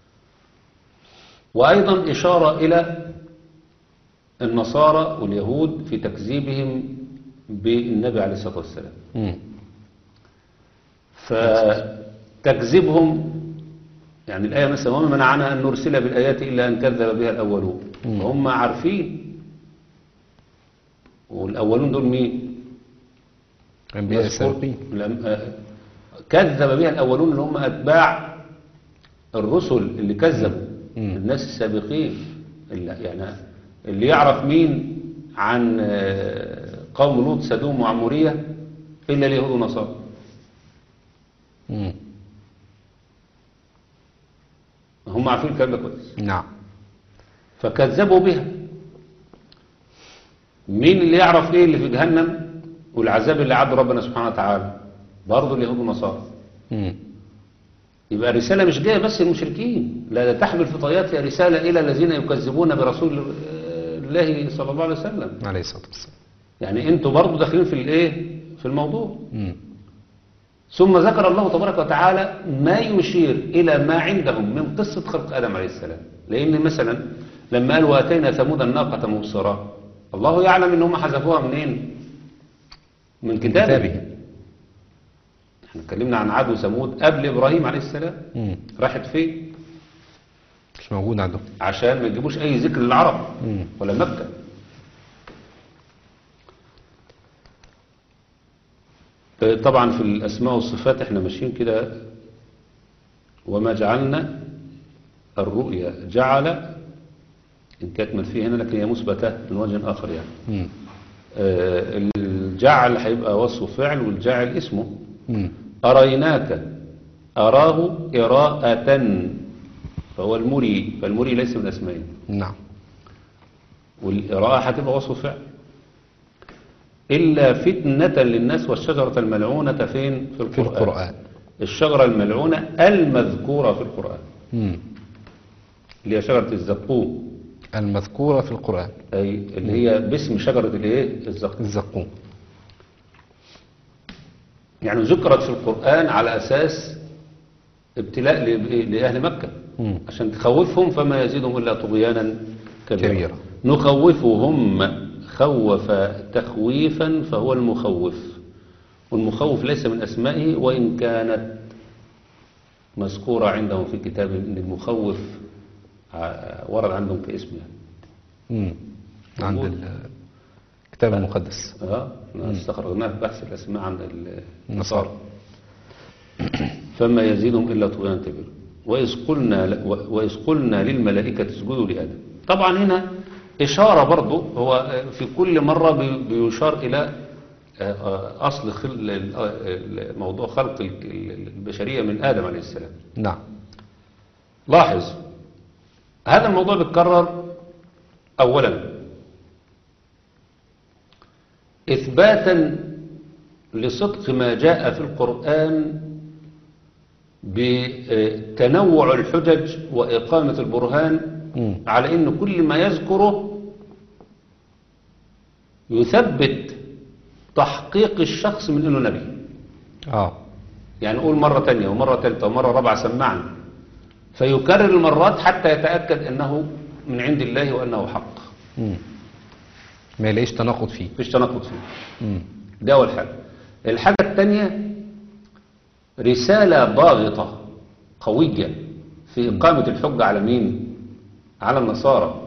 وأيضا إشارة إلى النصارى واليهود في تكذيبهم بالنبي عليه الصلاة والسلام مم. فتكذبهم يعني الآية مثلا وما منعنا أن نرسل بالآيات إلا أن كذب بها الأولون مم. وهم عارفين والأولون دول مين؟ أنبياء مذكور. السابقين لم- آه، كذب بها الأولون اللي هم أتباع الرسل اللي كذبوا مم. الناس السابقين اللي يعني اللي يعرف مين عن آه، قوم لوط سدوم وعمورية إلا اليهود والنصارى مم. هم عارفين الكلام ده كويس نعم فكذبوا بها مين اللي يعرف ايه اللي في جهنم والعذاب اللي عاد ربنا سبحانه وتعالى برضه اليهود والنصارى مم. يبقى الرسالة مش جاية بس المشركين لا ده تحمل في طياتها رسالة إلى الذين يكذبون برسول آه، الله صلى الله عليه وسلم عليه الصلاة والسلام يعني انتوا برضه داخلين في الايه في الموضوع مم. ثم ذكر الله تبارك وتعالى ما يشير إلى ما عندهم من قصة خلق آدم عليه السلام لأن مثلا لما قال وأتينا ثمود الناقة مبصرة الله يعلم إن هم حذفوها منين من كتابه كتابه. احنا اتكلمنا عن عاد وثمود قبل إبراهيم عليه السلام مم. راحت فين مش موجود عندهم عشان ما يجيبوش أي ذكر للعرب مم. ولا مكة آه، طبعا في الأسماء والصفات احنا ماشيين كده وما جعلنا الرؤيا جعل إن كانت منفية هنا لكن هي مثبتة من وجه آخر يعني مم. آه، الجعل هيبقى وصف فعل والجعل اسمه مم. أريناك أراه إراءة فهو المري فالمري ليس من أسمائه نعم والإراءة هتبقى وصف فعل إلا فتنة للناس والشجرة الملعونة فين في في القرآن, القرآن الشجرة الملعونة المذكورة في القرآن مم. اللي هي شجرة الزقوم المذكورة في القرآن أي اللي هي باسم شجرة الايه الزقوم الزقوم يعني ذكرت في القرآن على أساس ابتلاء لإيه؟ لأهل مكة مم. عشان تخوفهم فما يزيدهم إلا طغيانا كبيرا كبيرا. نخوفهم خوف تخويفا فهو المخوف والمخوف ليس من أسمائه وإن كانت مذكورة عندهم في كتاب إن المخوف ع- ورد عندهم كاسم يعني مم. عند موجود. ال- الكتاب المقدس اه استخرجناه في بحث الاسماء عند ال- النصارى. فما يزيدهم الا طغيانا كبيرا واذ قلنا واذ قلنا للملائكه اسجدوا لادم طبعا هنا اشاره برضو هو في كل مره بي- بيشار الى آه، آه، اصل خل- ال- آه، موضوع خلق ال- ال- البشريه من ادم عليه السلام نعم لاحظ هذا الموضوع بيتكرر اولا اثباتا لصدق ما جاء في القران بتنوع الحجج واقامه البرهان مم. على ان كل ما يذكره يثبت تحقيق الشخص من انه نبي اه يعني قول مرة تانية ومرة تالتة ومرة رابعة سمعني فيكرر المرات حتى يتأكد أنه من عند الله وأنه حق مم. ما يلاقيش تناقض فيه مفيش تناقض فيه مم. ده أول حاجة الحاجة الثانية رسالة ضاغطة قوية في إقامة الحجة على مين؟ على النصارى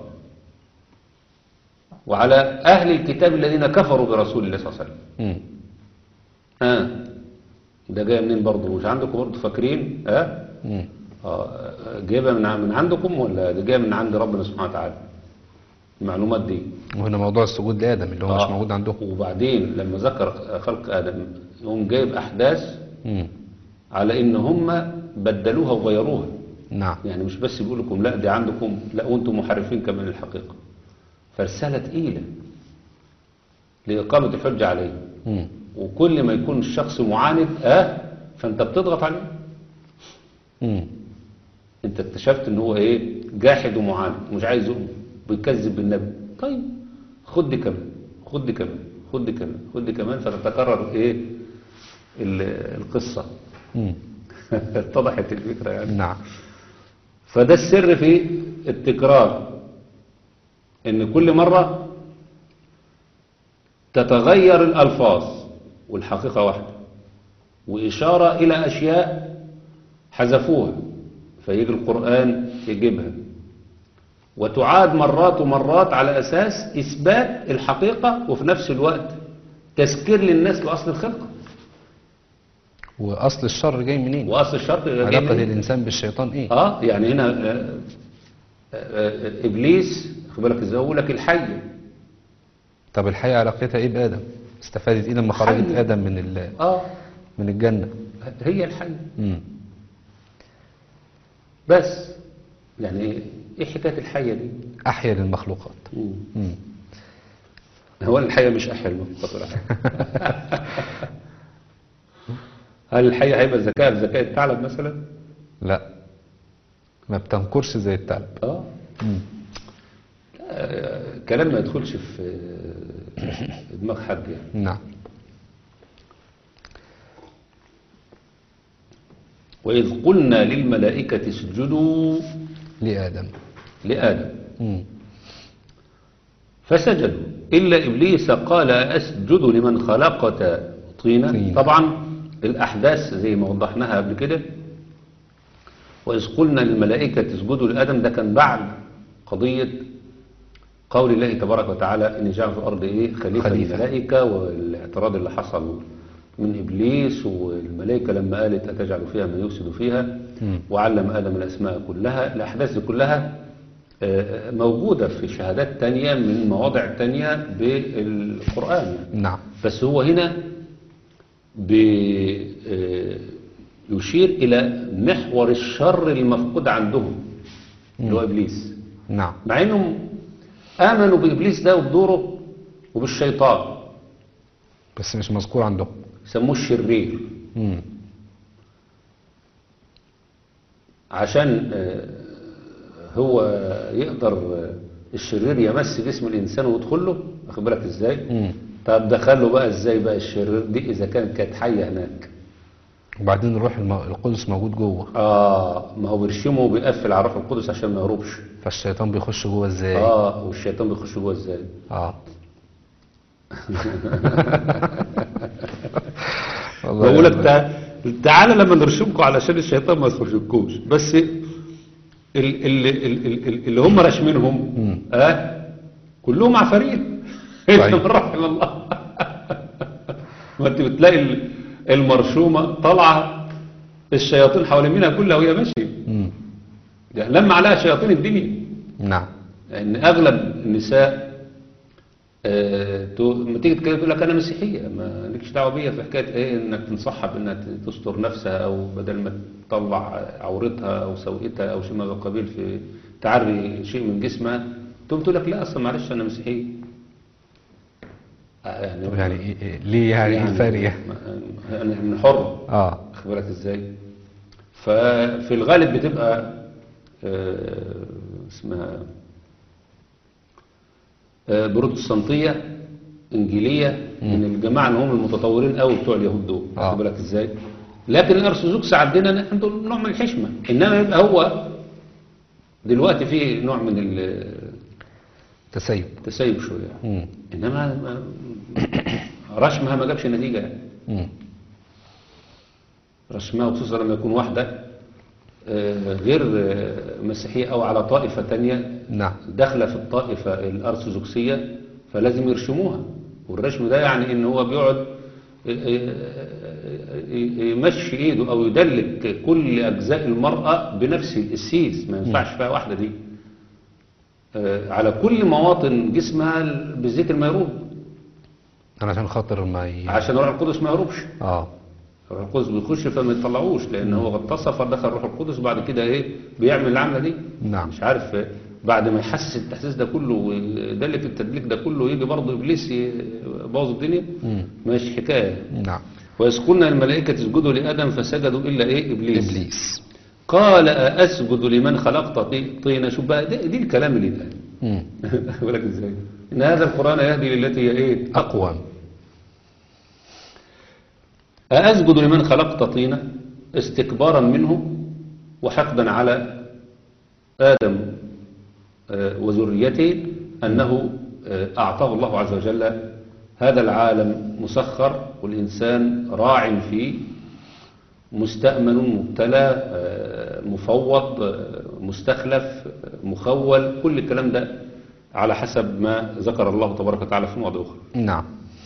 وعلى أهل الكتاب الذين كفروا برسول الله صلى الله عليه وسلم مم. آه ده جاي منين برضه مش عندكم برضه فاكرين آه مم. آه، جايبها من من عندكم ولا ده جايه من عند ربنا سبحانه وتعالى المعلومات دي وهنا موضوع السجود لآدم اللي هو مش آه، موجود عندهم وبعدين لما ذكر خلق آدم يقوم جايب أحداث مم. على إن هم بدلوها وغيروها نعم يعني مش بس بيقول لكم لا دي عندكم لا وانتم محرفين كمان الحقيقة فرسالة تقيلة لإقامة الحجة عليه مم. وكل ما يكون الشخص معاند اه فانت بتضغط عليه مم. انت اكتشفت ان هو ايه جاحد ومعاند ومش عايز يؤمن ويكذب بالنبي طيب خد دي كمان خد دي كمان خد دي كمان خد دي كمان فتتكرر ايه ال- القصة مم. اتضحت الفكرة يعني نعم فده السر في التكرار ان كل مرة تتغير الألفاظ والحقيقة واحدة وإشارة إلى أشياء حذفوها فيجي القرآن يجيبها وتعاد مرات ومرات على أساس إثبات الحقيقة وفي نفس الوقت تذكير للناس بأصل الخلقة وأصل الشر جاي منين وأصل الشرط جاي علاقة منين؟ الإنسان بالشيطان إيه اه يعني هنا آه، آه، آه، ابليس خد بالك ازاي اقول لك الحي طب الحقيقة علاقتها إيه بآدم استفادت إيه لما خرجت حي. آدم من ال- اه من الجنة هي الحي مم. بس يعني ايه إيه حكايه الحيه دي أحيا للمخلوقات مم. مم. هو الحيه مش احيا المخلوقات ولا حاجه هل الحيه هيبقى ذكاء بذكاء الثعلب مثلا لا ما بتنكرش زي الثعلب اه مم. آه، كلام ما يدخلش في في دماغ حد يعني نعم وإذ قلنا للملائكة اسجدوا لآدم لآدم مم. فسجدوا إلا إبليس قال أسجد لمن خلقت طينا طينا. طبعا الأحداث زي ما وضحناها قبل كده وإذ قلنا للملائكة اسجدوا لآدم ده كان بعد قضية قول الله تبارك وتعالى إن جعل في الأرض إيه خليفة, خليفة. الملائكة والاعتراض اللي حصل من إبليس والملائكة لما قالت أتجعل فيها من يفسد فيها مم. وعلم آدم الأسماء كلها الأحداث دي كلها آه، موجودة في شهادات تانية من مواضع تانية بالقرآن يعني. نعم بس هو هنا بي- آه، يشير إلى محور الشر المفقود عندهم اللي هو إبليس نعم مع إنهم آمنوا بإبليس ده وبدوره وبالشيطان بس مش مذكور عندهم سموه الشرير مم. عشان آه، هو يقدر آه، الشرير يمس جسم الإنسان ويدخل له واخد بالك إزاي مم. طب دخله بقى إزاي بقى الشرير دي إذا كانت كانت حية هناك وبعدين الروح الم- القدس موجود جوه آه ما هو بيرشمه وبيقفل على الروح القدس عشان ما يهربش فالشيطان بيخش جوه ازاي اه والشيطان بيخش جوه ازاي اه والله بقول لك يا تع- تعالى لما نرشمكم علشان الشيطان ما يخشكوش بس ال- ال- ال- ال- ال- اللي هم راشمينهم اه كلهم عفاريت طيب. من رحم الله ما انت بتلاقي ال- المرشومه طالعه الشياطين حوالين منها كلها وهي ماشيه مم. ده لما عليها شياطين الدنيا نعم ان اغلب النساء آه، تو- لما تيجي تتكلم تقول لك انا مسيحيه ما لكش دعوه بيا في حكايه ايه انك تنصحها بانها ت- تستر نفسها او بدل ما تطلع عورتها او سوءتها او شيء من هذا القبيل في تعري شيء من جسمها تقوم تقول لك لا اصلا معلش انا مسيحيه آه، يعني طب يعني إيه- إيه- ليه يعني ايه الفارقة ما- انا من حر اه واخد بالك ازاي ففي الغالب بتبقى آه، اسمها آه، بروتستانتية انجيلية من الجماعة اللي هم المتطورين قوي بتوع اليهود دول آه. واخد بالك ازاي لكن الارثوذكس عندنا عنده نوع من الحشمة انما يبقى هو دلوقتي في نوع من تسيب التسيب شوية مم. انما ما- رشمها ما جابش نتيجة يعني مم. رسمها وخصوصا لما يكون واحدة آه، غير آه، مسيحية أو على طائفة تانية نعم داخلة في الطائفة الأرثوذكسية فلازم يرشموها والرشم ده يعني إن هو بيقعد آه، آه، آه، يمشي إيده أو يدلك كل أجزاء المرأة بنفس السيس ما ينفعش فيها واحدة دي آه، على كل مواطن جسمها بزيت الميروب علشان خاطر ما ي... عشان روح القدس ما يهربش اه الروح القدس بيخش فما يطلعوش لان هو اغتصب فدخل الروح القدس وبعد كده ايه بيعمل العمله دي نعم. مش عارف آه، بعد ما يحسس التحسيس ده كله ويدلك التدليك ده كله يجي برضه ابليس يبوظ الدنيا مم. ماشي حكايه نعم وإذ قلنا الملائكة اسجدوا لآدم فسجدوا إلا إيه إبليس ابليس قال أسجد لمن خلقت طي- طينا شوف بقى دي, دي الكلام اللي ده مم. بالك ازاي إن هذا القرآن يهدي للتي هي إيه اقوى أأسجد لمن خلقت طينا استكبارا منه وحقدا على آدم آه، وذريته أنه آه، أعطاه الله عز وجل هذا العالم مسخر والإنسان راع فيه مستأمن مبتلى آه، مفوض آه، مستخلف آه، مخول كل الكلام ده على حسب ما ذكر الله تبارك وتعالى في مواضع أخرى نعم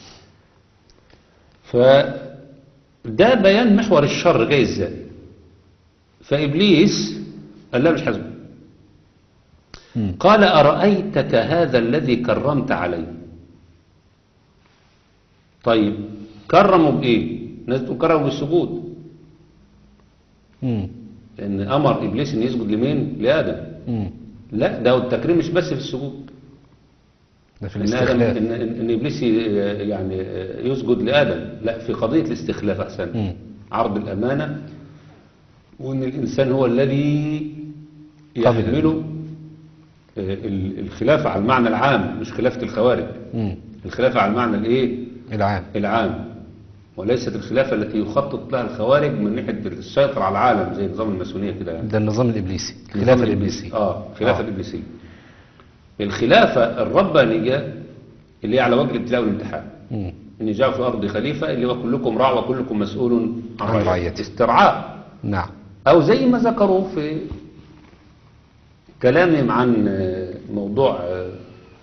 فده بيان محور الشر جاي ازاي فإبليس قال لا مش حزب مم. قال أرأيتك هذا الذي كرمت عليه طيب كرمه بإيه ناس تقول كرمه بالسجود مم. لأن أمر إبليس أن يسجد لمين لآدم مم. لا ده التكريم مش بس في السجود ده في إن, آدم الاستخلاف إن, إن إن إبليس ي- يعني يسجد لآدم لا في قضية الاستخلاف أحسن مم. عرض الأمانة وإن الإنسان هو الذي قبل. يحمله آه، ال- الخلافة على المعنى العام مش خلافة الخوارج مم. الخلافة على المعنى الإيه العام العام وليست الخلافة التي يخطط لها الخوارج من ناحية السيطرة على العالم زي نظام الماسونية كده يعني ده النظام الابليسي النظام الخلافه الابليسيه اه الخلافة آه. الإبليسية الخلافة الربانية اللي هي على وجه الابتلاء والامتحان مم. إن جاء في الأرض خليفة اللي هو كلكم راع وكلكم مسؤول عن, عن رعيته. رعيته. استرعاء نعم أو زي ما ذكروا في كلامهم عن آه، موضوع آه،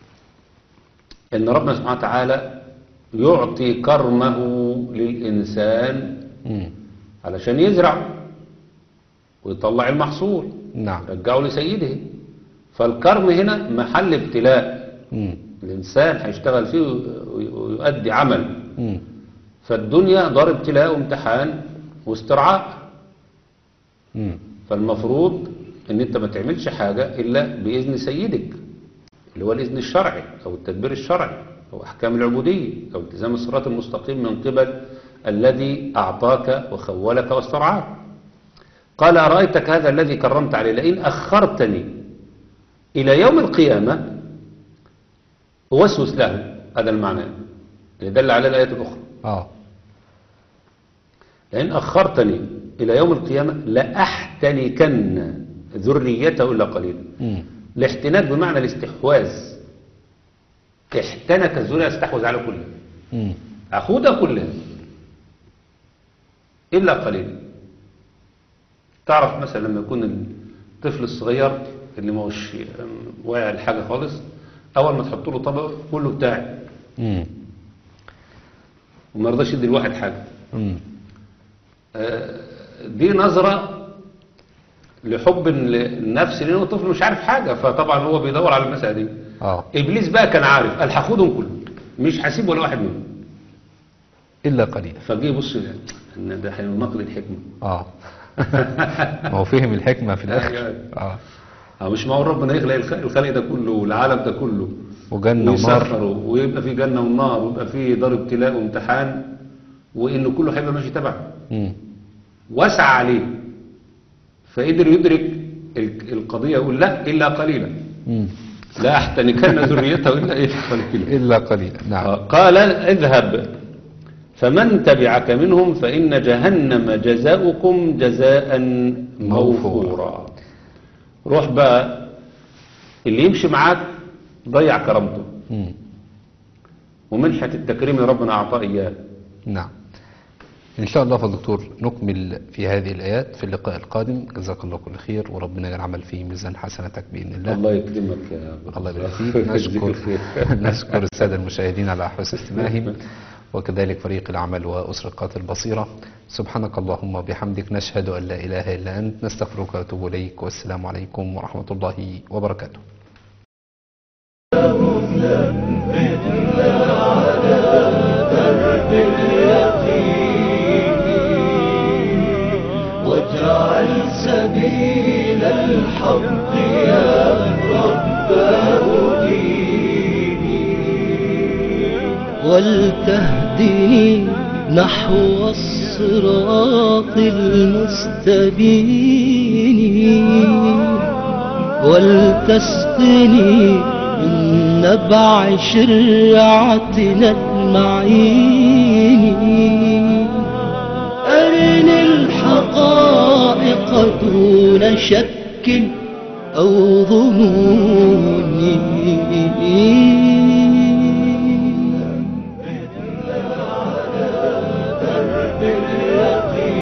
أن ربنا سبحانه وتعالى يعطي كرمه للإنسان مم. علشان يزرع ويطلع المحصول نعم رجعه لسيده فالكرم هنا محل ابتلاء مم. الإنسان هيشتغل فيه وي- ويؤدي عمل مم. فالدنيا دار ابتلاء وامتحان واسترعاء مم. فالمفروض ان انت ما تعملش حاجة الا باذن سيدك اللي هو الاذن الشرعي او التدبير الشرعي او احكام العبودية او التزام الصراط المستقيم من قبل الذي اعطاك وخولك واسترعاك قال أرأيتك هذا الذي كرمت عليه لئن أخرتني إلى يوم القيامة وسوس له هذا المعنى يدل على الآيات الأخرى اه لئن أخرتني إلى يوم القيامة لأحتنكن ذريته إلا قليلا مم. الاحتناك بمعنى الاستحواذ احتنك الذرية استحوذ على كلها مم. أخوذها كلها إلا قليلا تعرف مثلا لما يكون الطفل الصغير اللي ما هوش واعي لحاجة خالص أول ما تحط له طبق كله بتاعي مم. وما رضاش يدي الواحد حاجة مم. دي نظرة لحب النفس لأنه الطفل مش عارف حاجة فطبعا هو بيدور على المسألة دي اه إبليس بقى كان عارف قال هاخدهم كلهم مش هسيب ولا واحد منهم الا قليلا فجه يبص ان ده هينقل الحكمة اه ما هو فهم الحكمة في الاخر أيوة. اه اه مش معقول ربنا يخلق الخ- الخلق ده كله والعالم ده كله وجنة ونار ويسخره ويبقى في جنة ونار ويبقى في دار ابتلاء وامتحان وإنه كله هيبقى ماشي تبعه مم. وسع عليه فقدر يدرك ال- القضية يقول لا إلا قليلا مم. لا أحتنكن ذريته إلا إيه قليلا الا قليلا نعم آه، قال اذهب فمن تبعك منهم فإن جهنم جزاؤكم جزاء موفورا روح بقى اللي يمشي معاك ضيع كرامته مم. ومنحة التكريم اللي ربنا أعطاه إياه نعم إن شاء الله فالدكتور نكمل في هذه الآيات في اللقاء القادم جزاك الله كل خير وربنا يجعل العمل في ميزان حسناتك بإذن الله الله يكرمك يا أبو الله يبارك الخير. فيك يجزيك نشكر الخير. نشكر السادة المشاهدين على حسن استماعهم وكذلك فريق العمل وأسرقات البصيرة سبحانك اللهم وبحمدك نشهد أن لا إله إلا أنت نستغفرك ونتوب إليك والسلام عليكم ورحمة الله وبركاته واجعل سبيل الحق يا رب ديني ولتهدني نحو الصراط المستبين ولتسقني من نبع شرعتنا المعين أرني الحقائق دون شك أو ظنون